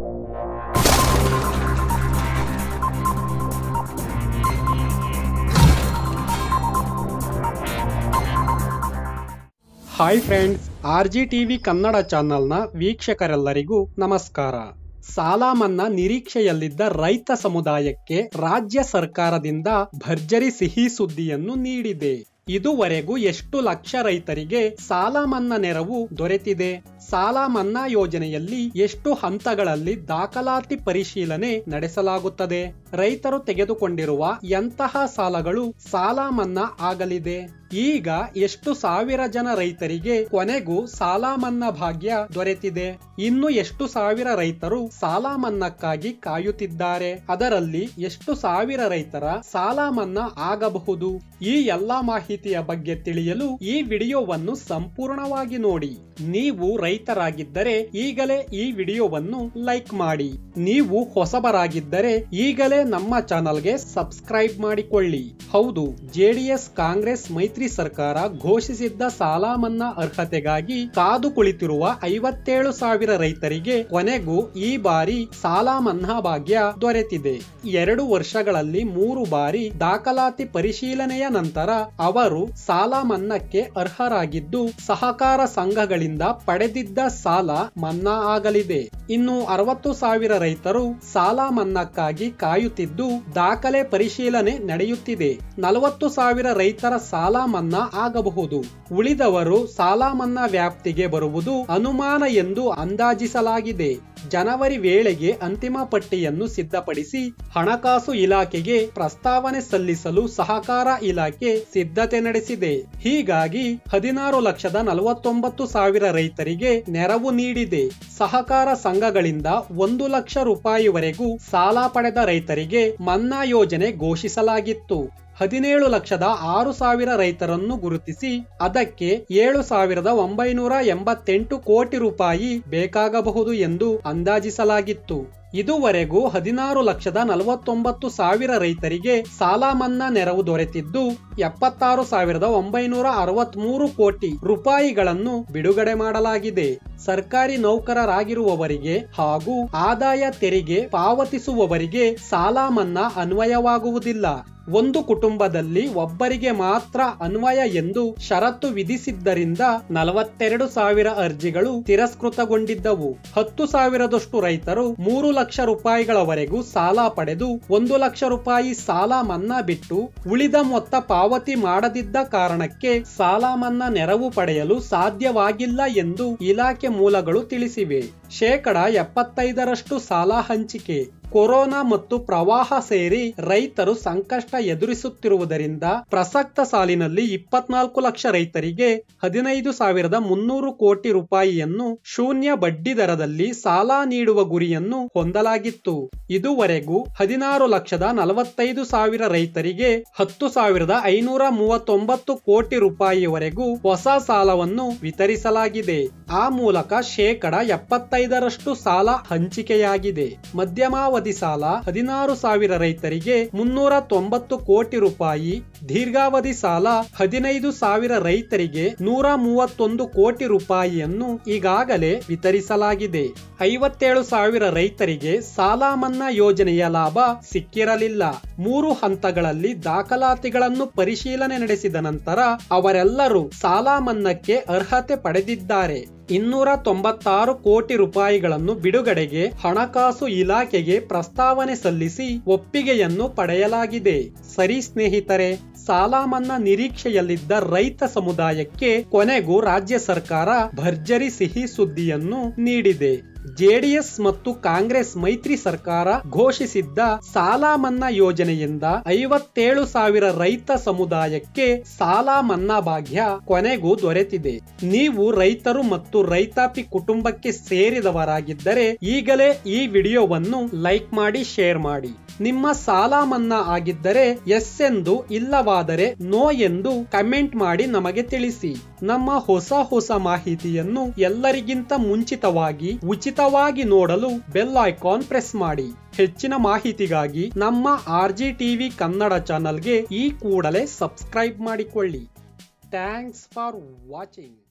hi friends R G TV Kannada ಚಾನೆಲ್ನ ವೀಕ್ಷಕರೆಲ್ಲರಿಗೂ ನಮಸ್ಕಾರ ಸಾಲ ಮನ್ನಾ ನಿರೀಕ್ಷೆಯಲ್ಲಿದ್ದ ರೈತ ಸಮುದಾಯಕ್ಕೆ ರಾಜ್ಯ ಸರ್ಕಾರದಿಂದ ಭರ್ಜರಿ ಸಿಹಿ ಸುದ್ದಿಯನ್ನು ನೀಡಿದೆ ಇದುವರೆಗೂ ಎಷ್ಟು ಲಕ್ಷ ರೈತರಿಗೆ ಸಾಲ ಮನ್ನಾ ನೆರವು ದೊರೆತಿದೆ ಸಾಲ ಮನ್ನಾ ಯೋಜನೆಯಲ್ಲಿ ಎಷ್ಟು ಹಂತಗಳಲ್ಲಿ ದಾಖಲಾತಿ ಪರಿಶೀಲನೆ ನಡೆಸಲಾಗುತ್ತದೆ ರೈತರು ತೆಗೆದುಕೊಂಡಿರುವ ಎಂತಹ ಸಾಲಗಳು ಸಾಲ ಮನ್ನಾ ಆಗಲಿದೆ ಈಗ ಎಷ್ಟು ಸಾವಿರ ಜನ ರೈತರಿಗೆ ಕೊನೆಗೂ ಸಾಲ ಮನ್ನಾ ಭಾಗ್ಯ ದೊರೆತಿದೆ ಇನ್ನು ಎಷ್ಟು ಸಾವಿರ ರೈತರು ಸಾಲ ಮನ್ನಾಕ್ಕಾಗಿ ಕಾಯುತ್ತಿದ್ದಾರೆ ಅದರಲ್ಲಿ ಎಷ್ಟು ಸಾವಿರ ರೈತರ ಸಾಲ ಮನ್ನಾ ಆಗಬಹುದು ಈ ಎಲ್ಲಾ ಮಾಹಿತಿಯ ಬಗ್ಗೆ ತಿಳಿಯಲು ಈ ವಿಡಿಯೋವನ್ನು ಸಂಪೂರ್ಣವಾಗಿ ನೋಡಿ ನೀವು ರೈತರಾಗಿದ್ದರೆ ಈಗಲೇ ಈ ವಿಡಿಯೋವನ್ನು ಲೈಕ್ ಮಾಡಿ ನೀವು ಹೊಸಬರಾಗಿದ್ದರೆ ಈಗಲೇ ನಮ್ಮ ಚಾನಲ್ಗೆ ಸಬ್ಸ್ಕ್ರೈಬ್ ಮಾಡಿಕೊಳ್ಳಿ ಹೌದು ಜೆಡಿಎಸ್ ಕಾಂಗ್ರೆಸ್ ಮೈತ್ರಿ ಸರ್ಕಾರ ಘೋಷಿಸಿದ್ದ ಸಾಲ ಮನ್ನಾ ಅರ್ಹತೆಗಾಗಿ ಕಾದು ಕುಳಿತಿರುವ ಐವತ್ತೇಳು ಸಾವಿರ ರೈತರಿಗೆ ಕೊನೆಗೂ ಈ ಬಾರಿ ಸಾಲ ಮನ್ನಾ ಭಾಗ್ಯ ದೊರೆತಿದೆ ಎರಡು ವರ್ಷಗಳಲ್ಲಿ ಮೂರು ಬಾರಿ ದಾಖಲಾತಿ ಪರಿಶೀಲನೆಯ ನಂತರ ಅವರು ಸಾಲ ಮನ್ನಾಕ್ಕೆ ಅರ್ಹರಾಗಿದ್ದು ಸಹಕಾರ ಸಂಘಗಳಿಂದ ಪಡೆದಿದ್ದ ಸಾಲ ಮನ್ನಾ ಆಗಲಿದೆ ಇನ್ನು ಅರವತ್ತು ಸಾವಿರ ರೈತರು ಸಾಲ ಮನ್ನಾಕ್ಕಾಗಿ ಕಾಯುತ್ತಿದ್ದು ದಾಖಲೆ ಪರಿಶೀಲನೆ ನಡೆಯುತ್ತಿದೆ ನಲವತ್ತು ಸಾವಿರ ರೈತರ ಸಾಲ ಮನ್ನಾ ಆಗಬಹುದು ಉಳಿದವರು ಸಾಲ ಮನ್ನಾ ವ್ಯಾಪ್ತಿಗೆ ಬರುವುದು ಅನುಮಾನ ಎಂದು ಅಂದಾಜಿಸಲಾಗಿದೆ ಜನವರಿ ವೇಳೆಗೆ ಅಂತಿಮ ಪಟ್ಟಿಯನ್ನು ಸಿದ್ಧಪಡಿಸಿ ಹಣಕಾಸು ಇಲಾಖೆಗೆ ಪ್ರಸ್ತಾವನೆ ಸಲ್ಲಿಸಲು ಸಹಕಾರ ಇಲಾಖೆ ಸಿದ್ಧತೆ ನಡೆಸಿದೆ ಹೀಗಾಗಿ ಹದಿನಾರು ಲಕ್ಷದ ನಲವತ್ತೊಂಬತ್ತು ಸಾವಿರ ರೈತರಿಗೆ ನೆರವು ನೀಡಿದೆ ಸಹಕಾರ ಸಂಘಗಳಿಂದ ಒಂದು ಲಕ್ಷ ರೂಪಾಯಿವರೆಗೂ ಸಾಲ ಪಡೆದ ರೈತರಿಗೆ ಮನ್ನಾ ಯೋಜನೆ ಘೋಷಿಸಲಾಗಿತ್ತು ಹದಿನೇಳು ಲಕ್ಷದ ಆರು ಸಾವಿರ ರೈತರನ್ನು ಗುರುತಿಸಿ ಅದಕ್ಕೆ ಏಳು ಸಾವಿರದ ಒಂಬೈನೂರ ಎಂಬತ್ತೆಂಟು ಕೋಟಿ ರೂಪಾಯಿ ಬೇಕಾಗಬಹುದು ಎಂದು ಅಂದಾಜಿಸಲಾಗಿತ್ತು ಇದುವರೆಗೂ ಹದಿನಾರು ಲಕ್ಷದ ನಲವತ್ತೊಂಬತ್ತು ಸಾವಿರ ರೈತರಿಗೆ ಸಾಲ ಮನ್ನಾ ನೆರವು ದೊರೆತಿದ್ದು ಎಪ್ಪತ್ತಾರು ಸಾವಿರದ ಒಂಬೈನೂರ ಅರವತ್ಮೂರು ಕೋಟಿ ರೂಪಾಯಿಗಳನ್ನು ಬಿಡುಗಡೆ ಮಾಡಲಾಗಿದೆ ಸರ್ಕಾರಿ ನೌಕರರಾಗಿರುವವರಿಗೆ ಹಾಗೂ ಆದಾಯ ತೆರಿಗೆ ಪಾವತಿಸುವವರಿಗೆ ಸಾಲ ಮನ್ನಾ ಅನ್ವಯವಾಗುವುದಿಲ್ಲ ಒಂದು ಕುಟುಂಬದಲ್ಲಿ ಒಬ್ಬರಿಗೆ ಮಾತ್ರ ಅನ್ವಯ ಎಂದು ಷರತ್ತು ವಿಧಿಸಿದ್ದರಿಂದ ನಲವತ್ತೆರಡು ಸಾವಿರ ಅರ್ಜಿಗಳು ತಿರಸ್ಕೃತಗೊಂಡಿದ್ದವು ಹತ್ತು ಸಾವಿರದಷ್ಟು ರೈತರು ಮೂರು ಲಕ್ಷ ರೂಪಾಯಿಗಳವರೆಗೂ ಸಾಲ ಪಡೆದು ಒಂದು ಲಕ್ಷ ರೂಪಾಯಿ ಸಾಲ ಮನ್ನಾ ಬಿಟ್ಟು ಉಳಿದ ಮೊತ್ತ ಪಾವತಿ ಮಾಡದಿದ್ದ ಕಾರಣಕ್ಕೆ ಸಾಲ ಮನ್ನಾ ನೆರವು ಪಡೆಯಲು ಸಾಧ್ಯವಾಗಿಲ್ಲ ಎಂದು ಇಲಾಖೆ ಮೂಲಗಳು ತಿಳಿಸಿವೆ ಶೇಕಡ ಎಪ್ಪತ್ತೈದರಷ್ಟು ಸಾಲ ಹಂಚಿಕೆ ಕೊರೋನಾ ಮತ್ತು ಪ್ರವಾಹ ಸೇರಿ ರೈತರು ಸಂಕಷ್ಟ ಎದುರಿಸುತ್ತಿರುವುದರಿಂದ ಪ್ರಸಕ್ತ ಸಾಲಿನಲ್ಲಿ ಇಪ್ಪತ್ನಾಲ್ಕು ಲಕ್ಷ ರೈತರಿಗೆ ಹದಿನೈದು ಸಾವಿರದ ಮುನ್ನೂರು ಕೋಟಿ ರೂಪಾಯಿಯನ್ನು ಶೂನ್ಯ ಬಡ್ಡಿ ದರದಲ್ಲಿ ಸಾಲ ನೀಡುವ ಗುರಿಯನ್ನು ಹೊಂದಲಾಗಿತ್ತು ಇದುವರೆಗೂ ಹದಿನಾರು ಲಕ್ಷದ ನಲವತ್ತೈದು ಸಾವಿರ ರೈತರಿಗೆ ಹತ್ತು ಸಾವಿರದ ಐನೂರ ಮೂವತ್ತೊಂಬತ್ತು ಕೋಟಿ ರೂಪಾಯಿವರೆಗೂ ಹೊಸ ಸಾಲವನ್ನು ವಿತರಿಸಲಾಗಿದೆ ಆ ಮೂಲಕ ಶೇಕಡ ಎಪ್ಪತ್ತೈದರಷ್ಟು ಸಾಲ ಹಂಚಿಕೆಯಾಗಿದೆ ಮಧ್ಯಮಾವಧಿ ಸಾಲ ಹದಿನಾರು ಸಾವಿರ ರೈತರಿಗೆ ಮುನ್ನೂರ ತೊಂಬತ್ತು ಕೋಟಿ ರೂಪಾಯಿ ದೀರ್ಘಾವಧಿ ಸಾಲ ಹದಿನೈದು ಸಾವಿರ ರೈತರಿಗೆ ನೂರ ಮೂವತ್ತೊಂದು ಕೋಟಿ ರೂಪಾಯಿಯನ್ನು ಈಗಾಗಲೇ ವಿತರಿಸಲಾಗಿದೆ ಐವತ್ತೇಳು ಸಾವಿರ ರೈತರಿಗೆ ಸಾಲ ಮನ್ನಾ ಯೋಜನೆಯ ಲಾಭ ಸಿಕ್ಕಿರಲಿಲ್ಲ ಮೂರು ಹಂತಗಳಲ್ಲಿ ದಾಖಲಾತಿಗಳನ್ನು ಪರಿಶೀಲನೆ ನಡೆಸಿದ ನಂತರ ಅವರೆಲ್ಲರೂ ಸಾಲ ಮನ್ನಾಕ್ಕೆ ಅರ್ಹತೆ ಪಡೆದಿದ್ದಾರೆ ಇನ್ನೂರ ತೊಂಬತ್ತಾರು ಕೋಟಿ ರೂಪಾಯಿಗಳನ್ನು ಬಿಡುಗಡೆಗೆ ಹಣಕಾಸು ಇಲಾಖೆಗೆ ಪ್ರಸ್ತಾವನೆ ಸಲ್ಲಿಸಿ ಒಪ್ಪಿಗೆಯನ್ನು ಪಡೆಯಲಾಗಿದೆ ಸರಿ ಸ್ನೇಹಿತರೆ ಸಾಲ ಮನ್ನಾ ನಿರೀಕ್ಷೆಯಲ್ಲಿದ್ದ ರೈತ ಸಮುದಾಯಕ್ಕೆ ಕೊನೆಗೂ ರಾಜ್ಯ ಸರ್ಕಾರ ಭರ್ಜರಿ ಸಿಹಿ ಸುದ್ದಿಯನ್ನು ನೀಡಿದೆ ಜೆಡಿಎಸ್ ಮತ್ತು ಕಾಂಗ್ರೆಸ್ ಮೈತ್ರಿ ಸರ್ಕಾರ ಘೋಷಿಸಿದ್ದ ಸಾಲ ಮನ್ನಾ ಯೋಜನೆಯಿಂದ ಐವತ್ತೇಳು ಸಾವಿರ ರೈತ ಸಮುದಾಯಕ್ಕೆ ಸಾಲ ಮನ್ನಾ ಭಾಗ್ಯ ಕೊನೆಗೂ ದೊರೆತಿದೆ ನೀವು ರೈತರು ಮತ್ತು ರೈತಾಪಿ ಕುಟುಂಬಕ್ಕೆ ಸೇರಿದವರಾಗಿದ್ದರೆ ಈಗಲೇ ಈ ವಿಡಿಯೋವನ್ನು ಲೈಕ್ ಮಾಡಿ ಶೇರ್ ಮಾಡಿ ನಿಮ್ಮ ಸಾಲ ಮನ್ನಾ ಆಗಿದ್ದರೆ ಎಸ್ ಎಂದು ಇಲ್ಲವಾದರೆ ನೋ ಎಂದು ಕಮೆಂಟ್ ಮಾಡಿ ನಮಗೆ ತಿಳಿಸಿ ನಮ್ಮ ಹೊಸ ಹೊಸ ಮಾಹಿತಿಯನ್ನು ಎಲ್ಲರಿಗಿಂತ ಮುಂಚಿತವಾಗಿ ಉಚಿತವಾಗಿ ನೋಡಲು ಬೆಲ್ ಐಕಾನ್ ಪ್ರೆಸ್ ಮಾಡಿ ಹೆಚ್ಚಿನ ಮಾಹಿತಿಗಾಗಿ ನಮ್ಮ ಆರ್ ಜಿ ಟಿವಿ ಕನ್ನಡ ಚಾನಲ್ಗೆ ಈ ಕೂಡಲೇ ಸಬ್ಸ್ಕ್ರೈಬ್ ಮಾಡಿಕೊಳ್ಳಿ ಥ್ಯಾಂಕ್ಸ್ ಫಾರ್ ವಾಚಿಂಗ್